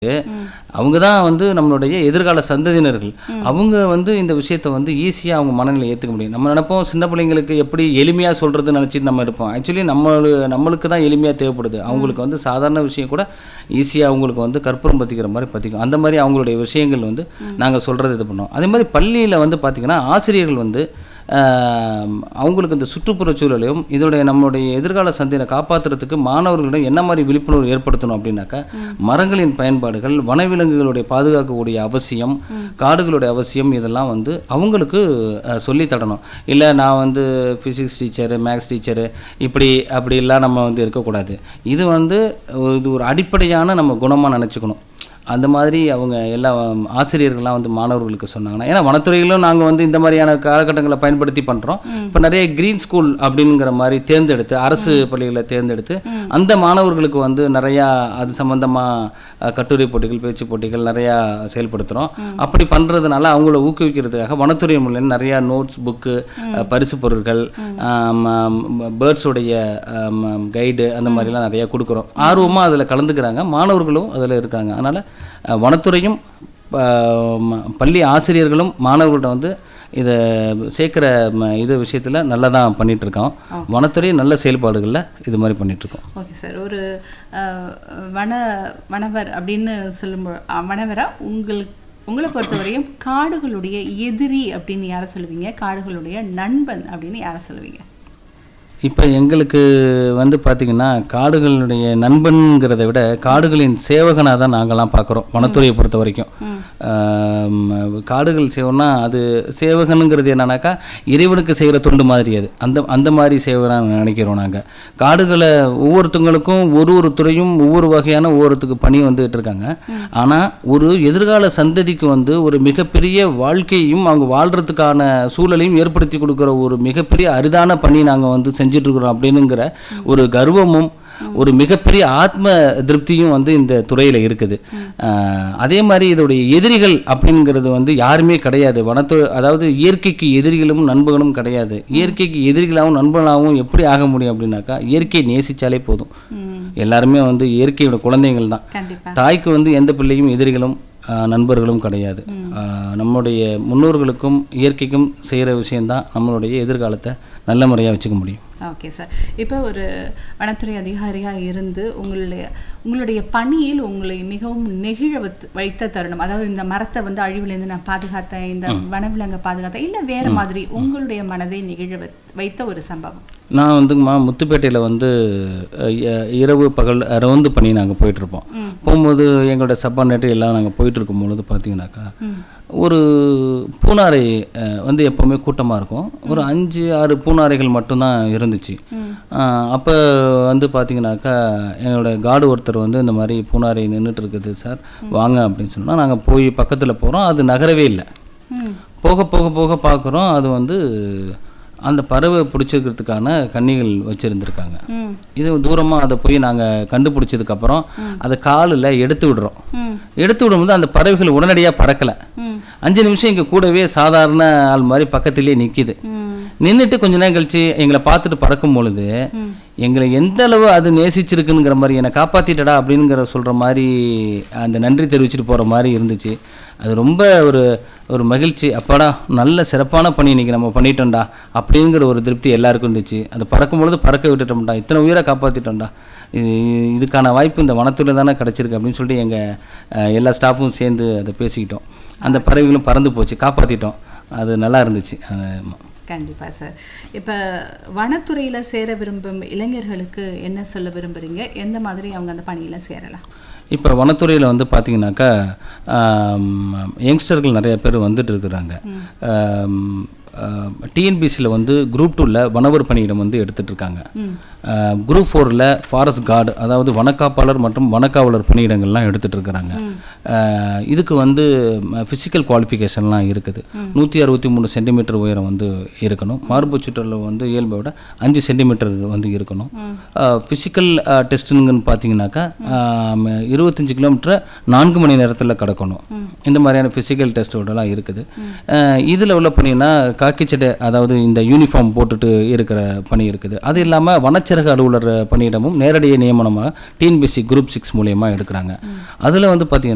அவங்க தான் வந்து நம்மளுடைய எதிர்கால சந்ததியினர்கள் அவங்க வந்து இந்த விஷயத்தை வந்து ஈஸியாக அவங்க மனநிலை ஏற்றுக்க முடியும் நம்ம நினைப்போம் சின்ன பிள்ளைங்களுக்கு எப்படி எளிமையாக சொல்கிறதுன்னு நினச்சிட்டு நம்ம இருப்போம் ஆக்சுவலி நம்ம நம்மளுக்கு தான் எளிமையாக தேவைப்படுது அவங்களுக்கு வந்து சாதாரண விஷயம் கூட ஈஸியாக அவங்களுக்கு வந்து கற்பூரம் பற்றிக்கிற மாதிரி பற்றிக்கும் அந்த மாதிரி அவங்களுடைய விஷயங்கள் வந்து நாங்கள் சொல்கிறது இது பண்ணோம் அதே மாதிரி பள்ளியில் வந்து பார்த்திங்கன்னா ஆசிரியர்கள் வந்து ஆம், அவங்களுக்கு இந்த சுற்றுப்புற சூழலையும் இதோடைய நம்மளுடைய எதிர்கால சந்தையை காப்பாற்றுறதுக்கு மாணவர்களிடம் என்ன மாதிரி விழிப்புணர்வு ஏற்படுத்தணும் அப்படின்னாக்கா மரங்களின் பயன்பாடுகள் வனவிலங்குகளுடைய பாதுகாக்கக்கூடிய அவசியம் காடுகளுடைய அவசியம் இதெல்லாம் வந்து அவங்களுக்கு அஹ், சொல்லித் தரணும் இல்லை நான் வந்து ஃபிசிக்ஸ் டீச்சரு மேக்ஸ் டீச்சரு இப்படி அப்படிலாம் நம்ம வந்து இருக்கக்கூடாது இது வந்து ஒரு- இது ஒரு அடிப்படையான நம்ம குணமாக நினச்சிக்கணும் அந்த மாதிரி அவங்க எல்லா ஆசிரியர்கள்லாம் வந்து மாணவர்களுக்கு சொன்னாங்கன்னா ஏன்னா வனத்துறையிலும் நாங்கள் வந்து இந்த மாதிரியான காலகட்டங்களை பயன்படுத்தி பண்ணுறோம் இப்போ நிறைய க்ரீன் ஸ்கூல் அப்படிங்கிற மாதிரி தேர்ந்தெடுத்து அரசு பள்ளிகளை தேர்ந்தெடுத்து அந்த மாணவர்களுக்கு வந்து நிறையா அது சம்மந்தமாக கட்டுரை போட்டிகள் பேச்சு போட்டிகள் நிறையா செயல்படுத்துகிறோம் அப்படி பண்ணுறதுனால அவங்கள ஊக்குவிக்கிறதுக்காக வனத்துறை மூலம் நிறையா நோட்ஸ் புக்கு பரிசு பொருட்கள் பேர்ட்ஸுடைய கைடு அந்த மாதிரிலாம் நிறையா கொடுக்குறோம் ஆர்வமாக அதில் கலந்துக்கிறாங்க மாணவர்களும் அதில் இருக்காங்க அதனால் வனத்துறையும் அஹ், ம- பள்ளி ஆசிரியர்களும் மாணவர்கள்ட்ட வந்து இதை சேர்க்குற ம- இது விஷயத்தில் நல்லா தான் பண்ணிகிட்ருக்கோம் வனத்துறை நல்ல செயல்பாடுகளில் இது மாதிரி பண்ணிகிட்ருக்கோம் ஓகே சார் ஒரு அஹ், வன வனவர் அப்படின்னு சொல்லும்போது அஹ், வனவரா உங்களுக்கு உங்களை பொறுத்தவரையும் காடுகளுடைய எதிரி அப்படின்னு யாரை சொல்லுவீங்க காடுகளுடைய நண்பன் அப்படின்னு யாரை சொல்லுவீங்க இப்போ எங்களுக்கு வந்து பார்த்திங்கன்னா காடுகளுடைய நண்பன்கிறத விட காடுகளின் சேவகனாக தான் நாங்கள்லாம் பார்க்குறோம் வனத்துறையை பொறுத்த வரைக்கும் ஆம், காடுகள் சேவனா அது சேவகனுங்கிறது என்னன்னாக்கா இறைவனுக்கு செய்கிற தொண்டு மாதிரி அது அந்த அந்த மாதிரி சேவகனாக நினைக்கிறோம் நாங்கள் காடுகளை ஒவ்வொருத்தங்களுக்கும் ஒரு ஒரு துறையும் ஒவ்வொரு வகையான ஒவ்வொருத்துக்கு பணி வந்துட்டு இருக்காங்க ஆனால் ஒரு எதிர்கால சந்ததிக்கு வந்து ஒரு மிகப்பெரிய வாழ்க்கையும் அவங்க வாழ்கிறதுக்கான சூழலையும் ஏற்படுத்தி கொடுக்குற ஒரு மிகப்பெரிய அரிதான பணி நாங்கள் வந்து செஞ்சுட்டு இருக்கிறோம் அப்படின்னுங்கிற ஒரு கர்வமும் ஒரு மிகப்பெரிய ஆத்ம திருப்தியும் வந்து இந்த துறையில் இருக்குது ஆஹ் அதே மாதிரி இதோடைய எதிரிகள் அப்படிங்கிறது வந்து யாருமே கிடையாது வனத்துறை அதாவது இயற்கைக்கு எதிரிகளும் நண்பர்களும் கிடையாது இயற்கைக்கு எதிரிகளாகவும் நண்பர்களாகவும் எப்படி ஆக முடியும் அப்படின்னாக்கா இயற்கையை நேசிச்சாலே போதும் ம், எல்லாருமே வந்து இயற்கையோட குழந்தைகள் தான் கண்டிப்பா தாய்க்கு வந்து எந்த பிள்ளையும் எதிரிகளும் ஆஹ், நண்பர்களும் கிடையாது ஆஹ், நம்மளுடைய முன்னோர்களுக்கும் இயற்கைக்கும் செய்கிற விஷயம்தான் நம்மளுடைய எதிர்காலத்தை நல்ல முறையாக வச்சுக்க முடியும் ஓகே சார் இப்போ ஒரு வனத்துறை அதிகாரியாக இருந்து உங்களுடைய உங்களுடைய பணியில் உங்களை மிகவும் நெகிழ வைத்து- வைத்த தருணம் அதாவது இந்த மரத்தை வந்து அழிவுலேருந்து நான் பாதுகாத்தேன் இந்த வனவிலங்கை பாதுகாத்தேன் இல்லை வேற மாதிரி உங்களுடைய மனதை நெகிழ வைத்- வைத்த ஒரு சம்பவம் நான் வந்துங்கம்மா முத்துப்பேட்டையில் வந்து அஹ், இ- இரவு பகல் ரோந்து பண்ணி நாங்கள் போயிட்டுருப்போம் போகும்போது எங்களோட சப்பார்டினேட்டர் எல்லாம் நாங்கள் போயிட்டு இருக்கும் பொழுது பார்த்தீங்கன்னாக்கா ஒரு பூனாரை அஹ், வந்து எப்போவுமே கூட்டமாக இருக்கும் ஒரு அஞ்சு ஆறு பூனாரைகள் மட்டும்தான் இருந்துச்சு அப்போ வந்து பார்த்தீங்கன்னாக்கா என்னோட கார்டு ஒருத்தர் வந்து இந்த மாதிரி பூனாரை நின்றுட்டு இருக்குது சார் வாங்க அப்படின்னு சொன்னால் நாங்கள் போய் பக்கத்தில் போகிறோம் அது நகரவே இல்லை ம் போக போக போக பார்க்குறோம் அது வந்து அந்த பறவை பிடிச்சிருக்கிறதுக்கான கன்னிகள் வச்சுருந்துருக்காங்க ம் இது தூரமாக அதை போய் நாங்கள் கண்டுபிடிச்சதுக்கப்புறம் அதை காலில் எடுத்து விடுறோம் ம் எடுத்து விடும்போது அந்த பறவைகள் உடனடியாக பறக்கலை ம் அஞ்சு நிமிஷம் இங்கே கூடவே சாதாரண ஆள் மாதிரி பக்கத்திலே நிற்கிது ம் நின்றுட்டு கொஞ்ச நேரம் கழிச்சு எங்களை பார்த்துட்டு பறக்கும் பொழுது எங்களை எந்த அளவு அது நேசிச்சிருக்குங்கிற மாதிரி என்னை காப்பாத்திட்டடா அப்படிங்கிற சொல்கிற மாதிரி அந்த நன்றி தெரிவிச்சிட்டு போகிற மாதிரி இருந்துச்சு அது ரொம்ப ஒரு ஒரு மகிழ்ச்சி அப்பாடா நல்ல சிறப்பான பணி இன்னைக்கு நம்ம பண்ணிட்டோம்டா அப்படிங்கிற ஒரு திருப்தி எல்லாருக்கும் இருந்துச்சு அது பறக்கும் பொழுது பறக்க விட்டுட்டோம்டா இத்தனை உயிரை காப்பாற்றிட்டோம்டா இது இதுக்கான வாய்ப்பு இந்த வனத்துல தானே கிடச்சிருக்கு அப்படின்னு சொல்லிட்டு எங்கள் எல்லா ஸ்டாஃபும் சேர்ந்து அதை பேசிக்கிட்டோம் அந்த பறவைகளும் பறந்து போச்சு காப்பாற்றிட்டோம் அது நல்லா இருந்துச்சு ஆமா. கண்டிப்பா சார் இப்போ வனத்துறையில சேர விரும்பும் இளைஞர்களுக்கு என்ன சொல்ல விரும்புறீங்க எந்த மாதிரி அவங்க அந்த பணியில சேரலாம் இப்போ வனத்துறையில் வந்து பார்த்தீங்கன்னாக்கா யங்ஸ்டர்கள் நிறைய பேர் வந்துட்டு இருக்கிறாங்க டிஎன்பிசியில் வந்து குரூப் டூவில் வனவர் பணியிடம் வந்து எடுத்துட்டு இருக்காங்க குரூப் ஃபோரில் ஃபாரஸ்ட் கார்டு அதாவது வனக்காப்பாளர் மற்றும் வனக்காவலர் பணியிடங்கள்லாம் எடுத்துட்டு இருக்கிறாங்க அஹ், இதுக்கு வந்து ஃபிசிக்கல் குவாலிஃபிகேஷன்லாம் இருக்குது நூற்றி அறுபத்தி மூணு சென்டிமீட்டர் உயரம் வந்து இருக்கணும் மார்பு சுற்றளவு வந்து இயல்பை விட அஞ்சு சென்டிமீட்டர் வந்து இருக்கணும் ஃபிசிக்கல் டெஸ்ட்டுங்கன்னு பார்த்தீங்கன்னாக்கா ஆம், இருபத்தஞ்சு கிலோமீட்டரை நான்கு மணி நேரத்தில் கடக்கணும் இந்த மாதிரியான ஃபிசிக்கல் டெஸ்ட்டோடலாம் இருக்குது இதில் உள்ள பணினா காக்கி சட்டை அதாவது இந்த யூனிஃபார்ம் போட்டுட்டு இருக்கிற பணி இருக்குது அது இல்லாமல் வனச்சரக அலுவலர் பணியிடமும் நேரடி நியமனமாக டிஎன்பிசி குரூப் சிக்ஸ் மூலியமாக எடுக்கிறாங்க அதில் வந்து பார்த்தீங்கன்னா